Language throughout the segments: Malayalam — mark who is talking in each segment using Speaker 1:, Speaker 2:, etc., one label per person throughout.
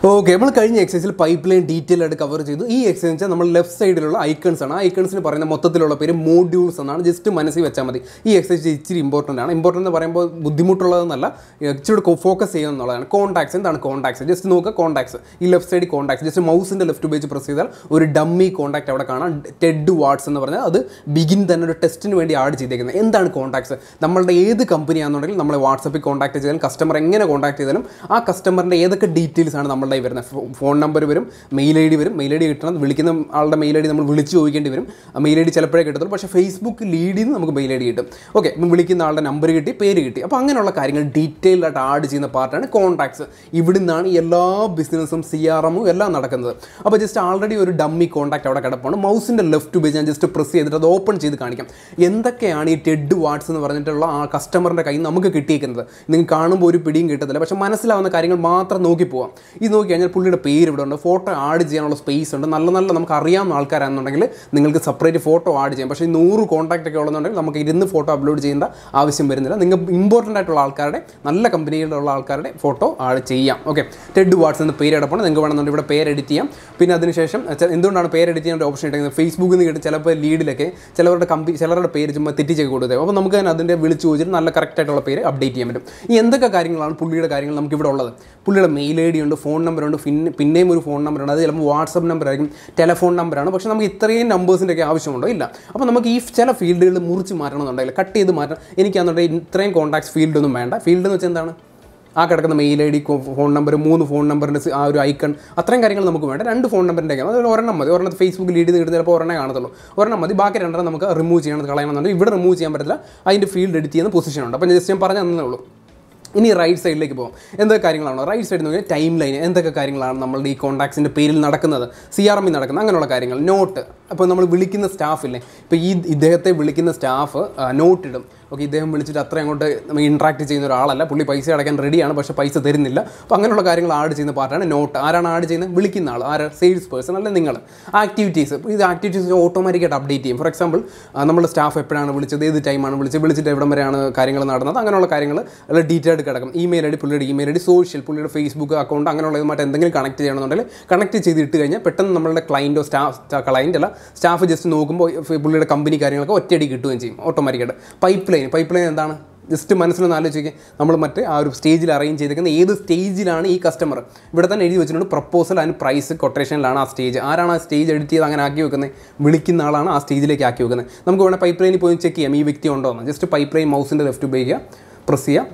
Speaker 1: ഓക്കെ നമ്മൾ കഴിഞ്ഞ എക്സസൈസിൽ പൈപ്പ് ലൈൻ ഡീറ്റെയിൽ ആയിട്ട് കവർ ചെയ്തു ഈ എക്സസൈസ് വെച്ചാൽ നമ്മൾ ലെഫ്റ്റ് സൈഡിലുള്ള ഐക്കൺസ് ആണ് ആ ഐക്കൺസിന് പറയുന്ന മൊത്തത്തിലുള്ള പേര് മോഡ്യൂൾസ് എന്നാണ് ജസ്റ്റ് മനസ്സിൽ വെച്ചാൽ മതി ഈ എക്സസൈസ് ഇച്ചിരി ഇമ്പോർട്ടൻ്റ് ആണ് ഇമ്പോർട്ടൻ്റ് എന്ന് പറയുമ്പോൾ ബുദ്ധിമുട്ടുള്ളതെന്നല്ല ഇച്ചിരി ഫോക്കസ് ചെയ്യുക എന്നുള്ളതാണ് കോൺടാക്ട്സ് എന്താണ് കോൺടാക്ട്സ് ജസ്റ്റ് നോക്കുക കോൺടാക്ട്സ് ഈ ലെഫ്റ്റ് സൈഡിൽ കോൺടാക്ട്സ് ജസ്റ്റ് മൗസിൻ്റെ ലെഫ്റ്റ് ഉപയോഗിച്ച് പ്രസ് ചെയ്താൽ ഒരു ഡമ്മി കോൺടാക്ട് അവിടെ കാണാം ടെഡ് വാട്സ് എന്ന് പറഞ്ഞാൽ അത് ബിഗിൻ തന്നെ ഒരു ടെസ്റ്റിന് വേണ്ടി ആഡ് ചെയ്തേക്കുന്നത് എന്താണ് കോൺടാക്ട്സ് നമ്മളുടെ ഏത് കമ്പനിയാണെന്നുണ്ടെങ്കിൽ നമ്മളെ വാട്സപ്പിൽ കോൺടാക്ട് ചെയ്താലും കസ്റ്റമർ എങ്ങനെ കോൺടാക്ട് ചെയ്താലും ആ കസ്റ്റമറിൻ്റെ ഏതൊക്കെ ഡീറ്റെയിൽസ് ആണ് നമ്മളുടെ കയ്യിൽ വരുന്നത് ഫോ- ഫോൺ നമ്പർ വരും മെയിൽ ഐ ഡി വരും മെയിൽ ഐ ഡി കിട്ടണം വിളിക്കുന്ന ആളുടെ മെയിൽ ഐ ഡി നമ്മൾ വിളിച്ച് ചോദിക്കേണ്ടി വരും ആ മെയിൽ ഐ ഡി ചിലപ്പോഴേ കിട്ടത്തുള്ളൂ പക്ഷേ ഫേസ്ബുക്ക് ലീഡിൽ നിന്ന് നമുക്ക് മെയിൽ ഐ ഡി കിട്ടും ഓക്കെ ഇപ്പം വിളിക്കുന്ന ആളുടെ നമ്പർ കിട്ടി പേര് കിട്ടി അപ്പോൾ അങ്ങനെയുള്ള കാര്യങ്ങൾ ഡീറ്റെയിൽ ആയിട്ട് ആഡ് ചെയ്യുന്ന പാർട്ടാണ് കോൺടാക്ട്സ് ഇവിടെ നിന്നാണ് എല്ലാ ബിസിനസ്സും സി ആർ എമ്മും എല്ലാം നടക്കുന്നത് അപ്പോൾ ജസ്റ്റ് ആൾറെഡി ഒരു ഡമ്മി കോൺടാക്ട് അവിടെ കിടപ്പാണ് മൗസിൻ്റെ ലെഫ്റ്റ് ഉപയോഗിച്ച് ഞാൻ ജസ്റ്റ് പ്രസ് ചെയ്തിട്ട് അത് ഓപ്പൺ ചെയ്ത് കാണിക്കാം എന്തൊക്കെയാണ് ഈ ടെഡ് വാട്സ് എന്ന് പറഞ്ഞിട്ടുള്ള ആ കസ്റ്റമറിൻ്റെ കയ്യിൽ നമുക്ക് കിട്ടിയേക്കുന്നത് നിങ്ങൾ കാണുമ്പോൾ ഒരു പിടിയും കിട്ടത്തില്ല പക്ഷേ മനസ്സിലാവുന്ന കാര്യങ്ങൾ മാത്രം നോക്കി പോവാം ഇത് നോക്കി കഴിഞ്ഞാൽ പുള്ളിയുടെ പേര് ഇവിടെ ഉണ്ട് ഫോട്ടോ ആഡ് ചെയ്യാനുള്ള സ്പേസ് ഉണ്ട് നല്ല നല്ല നമുക്ക് അറിയാവുന്ന ആൾക്കാരാണെന്നുണ്ടെങ്കിൽ നിങ്ങൾക്ക് സെപ്പറേറ്റ് ഫോട്ടോ ആഡ് ചെയ്യാം പക്ഷേ ഈ നൂറ് കോൺടാക്റ്റ് ഒക്കെ ഉള്ളതെന്നുണ്ടെങ്കിൽ നമുക്ക് ഇരുന്ന് ഫോട്ടോ അപ്ലോഡ് ചെയ്യേണ്ട ആവശ്യം വരുന്നില്ല നിങ്ങൾ ഇമ്പോർട്ടൻ്റ് ആയിട്ടുള്ള ആൾക്കാരുടെ നല്ല കമ്പനിയിലുള്ള ആൾക്കാരുടെ ഫോട്ടോ ആഡ് ചെയ്യാം ഓക്കെ ടെഡ് വാട്സ് എന്ന പേര് കിടപ്പാണ് നിങ്ങൾക്ക് വേണമെന്നുണ്ടെങ്കിൽ ഇവിടെ പേര് എഡിറ്റ് ചെയ്യാം പിന്നെ അതിനുശേഷം ചെ- എന്തുകൊണ്ടാണ് പേര് എഡിറ്റ് ചെയ്യാൻ ഓപ്ഷൻ ഇട്ടേക്കുന്നത് ഫേസ്ബുക്കിൽ നിന്ന് കിട്ടും ചിലപ്പോൾ ലീഡിലൊക്കെ ചിലവരുടെ കമ്പനി ചിലരുടെ പേര് ചുമ്മാ തെറ്റിച്ചൊക്കെ കൊടുത്തത് അപ്പോൾ നമുക്ക് തന്നെ അതിൻ്റെ വിളിച്ച് ചോദിച്ചിട്ട് നല്ല കറക്റ്റ് ആയിട്ടുള്ള പേര് അപ്ഡേറ്റ് ചെയ്യാൻ പറ്റും ഈ എന്തൊക്കെ കാര്യങ്ങളാണ് പുള്ളിയുടെ കാര്യങ്ങൾ നമുക്ക് ഇവിടെ ഉള്ളത് പുള്ളിയുടെ മെയിൽ ഐ ഡി ഉണ്ട് ഫോൺ നമ്പർ ഉണ്ട് പിന്നെ പിന്നെയും ഒരു ഫോൺ നമ്പർ ഉണ്ട് അത് ചിലപ്പോൾ വാട്സപ്പ് നമ്പർ ആയിരിക്കും ടെലഫോൺ നമ്പറാണ് പക്ഷേ നമുക്ക് ഇത്രയും നമ്പേഴ്സിൻ്റെ ഒക്കെ ആവശ്യമുണ്ടോ ഇല്ല അപ്പോൾ നമുക്ക് ഈ ചില ഫീൽഡുകൾ മുറിച്ച് മാറ്റണമെന്നുണ്ടെങ്കിൽ കട്ട് ചെയ്ത് മാറ്റണം എനിക്കാണെന്നുണ്ടെങ്കിൽ ഇത്രയും കോൺടാക്ട്സ് ഫീൽഡൊന്നും വേണ്ട ഫീൽഡ് എന്ന് വെച്ചാൽ എന്താണ് ആ കിടക്കുന്ന mail ID D phone number മൂന്ന് ഫോൺ നമ്പറിൻ്റെ ആ ഒരു ഐക്കൺ അത്രയും കാര്യങ്ങൾ നമുക്ക് വേണ്ട രണ്ട് ഫോൺ നമ്പറിൻ്റെ ഒക്കെ അതിൽ ഒരെണ്ണം മതി ഒരെണ്ണം ഫേസ്ബുക്ക് ലീഡ് കിട്ടുന്ന ചിലപ്പോൾ ഒരെണ്ണം കാണത്തുള്ളൂ ഒരെണ്ണം മതി ബാക്കി രണ്ടെണ്ണം നമുക്ക് റിമൂവ് ചെയ്യണം കളയണമെന്നുണ്ടെങ്കിൽ ഇവിടെ റിമൂവ് ചെയ്യാൻ പറ്റില്ല അതിൻ്റെ ഫീൽഡ് എഡിറ്റ് ചെയ്യുന്ന പൊസിഷൻ ഉണ്ട് അപ്പോൾ ജസ്റ്റ് ഞാൻ പറഞ്ഞു തന്നേ ഉള്ളൂ ഇനി റൈറ്റ് സൈഡിലേക്ക് പോകും എന്തൊക്കെ കാര്യങ്ങളാണ് റൈറ്റ് സൈഡിൽ നോക്കിയാൽ ടൈം ലൈൻ എന്തൊക്കെ കാര്യങ്ങളാണ് നമ്മളുടെ ഈ കോൺടാക്ട്സിൻ്റെ പേരിൽ നടക്കുന്നത് സി ആർ എമ്മിൽ നടക്കുന്ന അങ്ങനെയുള്ള കാര്യങ്ങൾ നോട്ട് അപ്പോൾ നമ്മൾ വിളിക്കുന്ന സ്റ്റാഫില്ലേ ഇപ്പോൾ ഈ ഇദ്ദേഹത്തെ വിളിക്കുന്ന സ്റ്റാഫ് നോട്ട് ഇടും ഓക്കെ ഇദ്ദേഹം വിളിച്ചിട്ട് അത്ര അങ്ങോട്ട് നമ്മൾ ഇൻട്രാക്ട് ചെയ്യുന്ന ഒരാളല്ല പുള്ളി പൈസ അടയ്ക്കാൻ റെഡിയാണ് പക്ഷേ പൈസ തരുന്നില്ല അപ്പോൾ അങ്ങനെയുള്ള കാര്യങ്ങൾ ആഡ് ചെയ്യുന്ന പാർട്ടാണ് നോട്ട് ആരാണ് ആഡ് ചെയ്യുന്നത് വിളിക്കുന്ന ആൾ ആര് സെയിൽസ് പേഴ്സൺ അല്ലെ നിങ്ങൾ ആക്ടിവിറ്റീസ് ഇത് ആക്ടിവിറ്റീസ് ഓട്ടോമാറ്റിക്കായിട്ട് അപ്ഡേറ്റ് ചെയ്യും ഫോർ എക്സാമ്പിൾ നമ്മുടെ സ്റ്റാഫ് എപ്പോഴാണ് വിളിച്ചത് ഏത് ടൈമാണ് വിളിച്ചത് വിളിച്ചിട്ട് എവിടം വരെയാണ് കാര്യങ്ങൾ നടന്നത് അങ്ങനെയുള്ള കാര്യങ്ങൾ അല്ല ഡീറ്റെയിൽ ആയിട്ട് കിടക്കും ഇമെയിൽ ഐ ഡി പുള്ളിയുടെ ഇമെയിൽ ഐ ഡി സോഷ്യൽ പുള്ളിയുടെ ഫേസ്ബുക്ക് അക്കൗണ്ട് അങ്ങനെയുള്ളതുമായിട്ട് എന്തെങ്കിലും കണക്ട് ചെയ്യണമെന്നുണ്ടെങ്കിൽ കണക്ട് ചെയ്ത് ഇട്ട് കഴിഞ്ഞാൽ പെട്ടെന്ന് നമ്മളുടെ ക്ലയൻറ്റോ സ്റ്റാഫ് ക്ലയൻ്റ് അല്ല സ്റ്റാഫ് ജസ്റ്റ് നോക്കുമ്പോൾ ഫ- പുള്ളിയുടെ കമ്പനി കാര്യങ്ങളൊക്കെ ഒറ്റയടി കിട്ടുകയും ചെയ്യും ഓട്ടോമാറ്റിക്കായിട്ട് പൈപ്പ് ലൈൻ പൈപ്പ് ലൈൻ എന്താണ് ജസ്റ്റ് മനസ്സിലൊന്ന് ആലോചിക്കുക നമ്മൾ മറ്റേ ആ ഒരു സ്റ്റേജിൽ അറേഞ്ച് ചെയ്തിരിക്കുന്ന ഏത് സ്റ്റേജിലാണ് ഈ കസ്റ്റമർ ഇവിടെ തന്നെ എഴുതി വെച്ചിട്ടുണ്ട് പ്രപ്പോസൽ ആൻഡ് പ്രൈസ് കൊട്ടേഷനിലാണ് ആ സ്റ്റേജ് ആരാണ് ആ സ്റ്റേജ് എഡിറ്റ് ചെയ്ത് അങ്ങനെ ആക്കി വെക്കുന്നത് വിളിക്കുന്ന ആളാണ് ആ സ്റ്റേജിലേക്ക് ആക്കി വെക്കുന്നത് നമുക്ക് വേണേൽ പൈപ്പ് ലൈനിൽ പോയി ചെക്ക് ചെയ്യാം ഈ വ്യക്തി ഉണ്ടോ എന്ന് ജസ്റ്റ് പൈപ്പ് ലൈൻ മൗസിൻ്റെ ലെഫ്റ്റ് ഉപയോഗിക്കുക പ്രസ് ചെയ്യുക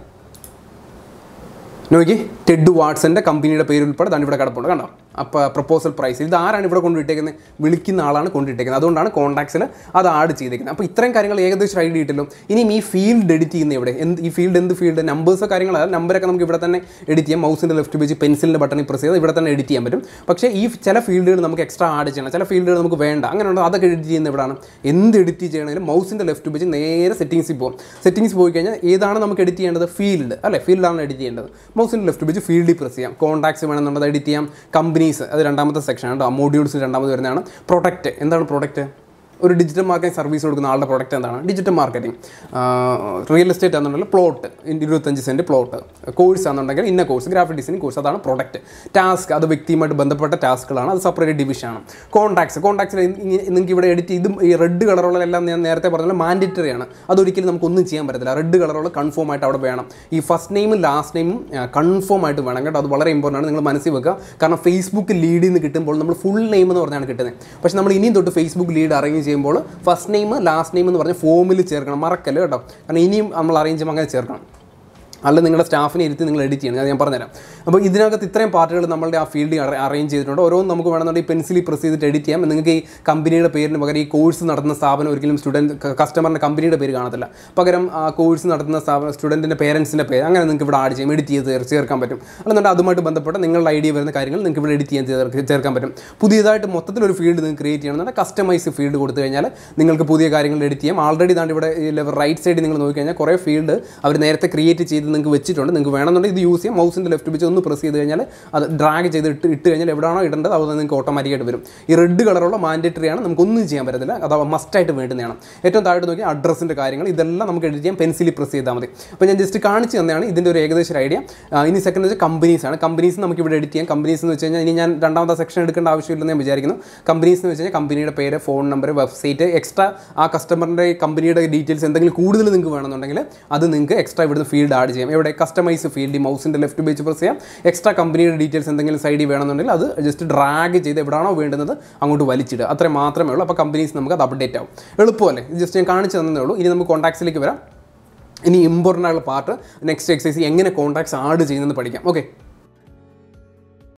Speaker 1: നോക്കി ടെഡ് വാട്സൻ്റെ കമ്പനിയുടെ പേര് ഉൾപ്പെടെ തന്നെ ഇവിടെ കിടപ്പുണ്ട് കണ്ടോ അപ്പോൾ പ്രപ്പോസൽ പ്രൈസ് ഇത് ആരാണ് ഇവിടെ കൊണ്ടിട്ടേക്കുന്നത് വിളിക്കുന്ന ആളാണ് കൊണ്ടിട്ടേക്കുന്നത് അതുകൊണ്ടാണ് കോൺടാക്ട്സിൽ അത് ആഡ് ചെയ്തേക്കുന്നത് അപ്പോൾ ഇത്രയും കാര്യങ്ങൾ ഏകദേശം ഐഡിയ കിട്ടില്ലോ ഇനിയും ഈ ഫീൽഡ് എഡിറ്റ് ചെയ്യുന്ന ഇവിടെ എന്ത് ഈ ഫീൽഡ് എന്ത് ഫീൽഡ് നമ്പേഴ്സോ കാര്യങ്ങളല്ല നമ്പറൊക്കെ നമുക്ക് ഇവിടെ തന്നെ എഡിറ്റ് ചെയ്യാം മൗസിൻ്റെ ലെഫ്റ്റ് ഉപയോഗിച്ച് പെൻസിലിൻ്റെ ബട്ടണിൽ പ്രസ് ചെയ്ത് ഇവിടെ തന്നെ എഡിറ്റ് ചെയ്യാൻ പറ്റും പക്ഷേ ഈ ചില ഫീൽഡുകൾ നമുക്ക് എക്സ്ട്രാ ആഡ് ചെയ്യണം ചില ഫീൽഡുകൾ നമുക്ക് വേണ്ട അങ്ങനെയുണ്ട് അതൊക്കെ എഡിറ്റ് ചെയ്യുന്ന ഇവിടെയാണ് എന്ത് എഡിറ്റ് ചെയ്യണമെങ്കിലും മൗസിൻ്റെ ലെഫ്റ്റ് ഉപയോഗിച്ച് നേരെ സെറ്റിങ്സിൽ പോകും സെറ്റിങ്സ് പോയി കഴിഞ്ഞാൽ ഏതാണ് നമുക്ക് എഡിറ്റ് ചെയ്യേണ്ടത് ഫീൽഡ് അല്ലേ ഫീൽഡാണ് എഡിറ്റ് ചെയ്യേണ്ടത് മൗസിൻ്റെ ലെഫ്റ്റ് ഉപയോഗിച്ച് ഫീൽഡിൽ പ്രസ് ചെയ്യാം കോൺടാക്ട്സ് വേണമെന്നുള്ളത് എഡിറ്റ് ചെയ്യാം കമ്പനീസ് അത് രണ്ടാമത്തെ സെക്ഷൻ ആണ് മോഡ്യൂൾസ് രണ്ടാമത് വരുന്നതാണ് പ്രൊഡക്റ്റ് എന്താണ് പ്രൊഡക്റ്റ് ഒരു ഡിജിറ്റൽ മാർക്കറ്റിംഗ് സർവീസ് കൊടുക്കുന്ന ആളുടെ പ്രോഡക്റ്റ് എന്താണ് ഡിജിറ്റൽ മാർക്കറ്റിംഗ് റിയൽ എസ്റ്റേറ്റ് ആണെന്നുണ്ടെങ്കിൽ പ്ലോട്ട് ഇരുപത്തഞ്ച് സെൻറ്റ് പ്ലോട്ട് കോഴ്സ് ആണെന്നുണ്ടെങ്കിൽ ഇന്ന കോഴ്സ് ഗ്രാഫിക് ഡിസൈനിങ് കോഴ്സ് അതാണ് പ്രോഡക്റ്റ് ടാസ്ക് അത് വ്യക്തിയുമായിട്ട് ബന്ധപ്പെട്ട ടാസ്കുകളാണ് അത് സെപ്പറേറ്റ് ഡിവിഷനാണ് കോൺടാക്ട്സ് കോൺടാക്ട്സിൽ നിങ്ങൾക്ക് ഇവിടെ എഡിറ്റ് ഇതും ഈ റെഡ് കളറുള്ളതെല്ലാം ഞാൻ നേരത്തെ പറഞ്ഞ മാൻഡറ്ററി ആണ് അതൊരിക്കലും നമുക്കൊന്നും ചെയ്യാൻ പറ്റത്തില്ല റെഡ് കളറുള്ള കൺഫേം ആയിട്ട് അവിടെ വേണം ഈ ഫസ്റ്റ് നെയിമും ലാസ്റ്റ് നെയിമും കൺഫേം ആയിട്ട് വേണം കേട്ടോ അത് വളരെ ഇമ്പോർട്ടൻ്റ് ആണ് നിങ്ങൾ മനസ്സിൽ വെക്കുക കാരണം ഫേസ്ബുക്ക് ലീഡിൽ നിന്ന് കിട്ടുമ്പോൾ നമ്മൾ ഫുൾ നെയിം എന്ന് പറഞ്ഞാണ് കിട്ടുന്നത് പക്ഷേ നമ്മൾ ഇനിയും തൊട്ട് ഫേസ്ബുക്ക് ലീഡ് അറേഞ്ച് ചെയ്യുമ്പോൾ ഫസ്റ്റ് നെയിം ലാസ്റ്റ് നെയിം എന്ന് പറഞ്ഞ് ഫോമിൽ ചേർക്കണം മറക്കല്ല കേട്ടോ കാരണം ഇനിയും നമ്മൾ അറേഞ്ച് ചെയ്യുമ്പോൾ അങ്ങനെ ചേർക്കണം അല്ല നിങ്ങളുടെ സ്റ്റാഫിനെ ഇരുത്തി നിങ്ങൾ എഡിറ്റ് ചെയ്യണം അത് ഞാൻ പറഞ്ഞുതരാം അപ്പോൾ ഇതിനകത്ത് ഇത്രയും പാർട്ടുകൾ നമ്മളുടെ ആ ഫീൽഡിൽ അറേഞ്ച് ചെയ്തിട്ടുണ്ട് ഓരോന്നും നമുക്ക് വേണമെന്നുണ്ടെങ്കിൽ പെൻസിലിൽ പ്രസ് ചെയ്തിട്ട് എഡിറ്റ് ചെയ്യാം നിങ്ങൾക്ക് ഈ കമ്പനിയുടെ പേരിന് പകരം ഈ കോഴ്സ് നടത്തുന്ന സ്ഥാപനം ഒരിക്കലും സ്റ്റുഡൻറ്റ് കസ്റ്റമറിൻ്റെ കമ്പനിയുടെ പേര് കാണത്തില്ല പകരം ആ കോഴ്സ് നടത്തുന്ന സ്ഥാപനം സ്റ്റുഡൻറ്റിൻ്റെ പേരൻസിൻ്റെ പേര് അങ്ങനെ നിങ്ങൾക്ക് ഇവിടെ ആഡ് ചെയ്യാം എഡിറ്റ് ചെയ്ത് ചേർ- ചേർക്കാൻ പറ്റും അല്ലെന്നുണ്ടെങ്കിൽ അതുമായിട്ട് ബന്ധപ്പെട്ട നിങ്ങളുടെ ഐഡിയ വരുന്ന കാര്യങ്ങൾ നിങ്ങൾക്ക് ഇവിടെ എഡിറ്റ് ചെയ്യാൻ ചേർക്ക് ചേർക്കാൻ പറ്റും പുതിയതായിട്ട് മൊത്തത്തിലൊരു ഫീൽഡ് നിങ്ങൾക്ക് ക്രിയേറ്റ് ചെയ്യണമെന്നുണ്ടെങ്കിൽ കസ്റ്റമൈസ് ഫീൽഡ് കൊടുത്തു കഴിഞ്ഞാൽ നിങ്ങൾക്ക് പുതിയ കാര്യങ്ങൾ എഡിറ്റ് ചെയ്യാം ആൾറെഡി താണ്ട് ഇവിടെ റൈറ്റ് സൈഡിൽ നിങ്ങൾ നോക്കിക്കഴിഞ്ഞാൽ കുറേ ഫീൽഡ് അവർ നേരത്തെ ക്രിയേറ്റ് ചെയ്ത് നിങ്ങൾക്ക് വെച്ചിട്ടുണ്ട് നിങ്ങൾക്ക് വേണമെന്നുണ്ടെങ്കിൽ ഇത് യൂസ് ചെയ്യാം മൗസിൻ്റെ ലെഫ്റ്റ് വെച്ച് ഒന്ന് പ്രസ് ചെയ്ത് കഴിഞ്ഞാൽ അത് ഡ്രാഗ് ചെയ്ത് ഇട്ട് ഇട്ട് കഴിഞ്ഞാൽ എവിടെയാണോ ഇടേണ്ടത് അത് നിങ്ങൾക്ക് ഓട്ടോമാറ്റിക്കായിട്ട് വരും ഈ റെഡ് കളറുള്ള മാൻഡേറ്ററി ആണ് നമുക്കൊന്നും ചെയ്യാൻ പറ്റത്തില്ല അഥവാ മസ്റ്റായിട്ട് വേണ്ടുന്നതാണ് ഏറ്റവും താഴോട്ട് നോക്കി അഡ്രസ്സിൻ്റെ കാര്യങ്ങൾ ഇതെല്ലാം നമുക്ക് എഡിറ്റ് ചെയ്യാം പെൻസിലിൽ പ്രസ് ചെയ്താൽ മതി അപ്പോൾ ഞാൻ ജസ്റ്റ് കാണിച്ച് തന്നെയാണ് ഇതിൻ്റെ ഒരു ഏകദേശം ഒരു ഐഡിയ ഇനി സെക്കൻഡ് വെച്ചാൽ കമ്പനീസ് ആണ് കമ്പനീസ് നമുക്ക് ഇവിടെ എഡിറ്റ് ചെയ്യാം കമ്പനീസ് എന്ന് വെച്ച് കഴിഞ്ഞാൽ ഇനി ഞാൻ രണ്ടാമത്തെ സെക്ഷൻ എടുക്കേണ്ട ആവശ്യമില്ലെന്ന് ഞാൻ വിചാരിക്കുന്നു കമ്പനീസ് എന്ന് വെച്ച് കഴിഞ്ഞാൽ കമ്പനിയുടെ പേര് ഫോൺ നമ്പർ വെബ്സൈറ്റ് എക്സ്ട്രാ ആ കസ്റ്റമറിൻ്റെ കമ്പനിയുടെ ഡീറ്റെയിൽസ് എന്തെങ്കിലും കൂടുതൽ നിങ്ങൾക്ക് വേണമെന്നുണ്ടെങ്കിൽ അത് നിങ്ങൾക്ക് എക്സ്ട്രാ ഇവിടുന്ന് ഫീൽഡ് ആഡ് ചെയ്യാം ഇവിടെ കസ്റ്റമൈസ് ഫീൽഡ് മൗസിൻ്റെ ലെഫ്റ്റ് പേജ് പ്രസ് ചെയ്യാം എക്സ്ട്രാ കമ്പനിയുടെ ഡീറ്റെയിൽസ് എന്തെങ്കിലും സൈഡിൽ വേണമെന്നുണ്ടെങ്കിൽ അത് ജസ്റ്റ് ഡ്രാഗ് ചെയ്ത് എവിടെയാണോ വേണ്ടുന്നത് അങ്ങോട്ട് വലിച്ചിടുക അത്രയും മാത്രമേ ഉള്ളൂ അപ്പോൾ കമ്പനീസ് നമുക്ക് അത് അപ്ഡേറ്റ് ആവും എളുപ്പമല്ലേ ജസ്റ്റ് ഞാൻ കാണിച്ചു തന്നേ ഉള്ളൂ ഇനി നമുക്ക് കോൺടാക്ട്സിലേക്ക് വരാം ഇനി ഇമ്പോർട്ടൻ്റ് ആയിട്ടുള്ള പാർട്ട് നെക്സ്റ്റ് എക്സസൈസ് എങ്ങനെ കോൺടാക്ട്സ് ആഡ് ചെയ്യുന്നതെന്ന് പഠിക്കാം ഓക്കെ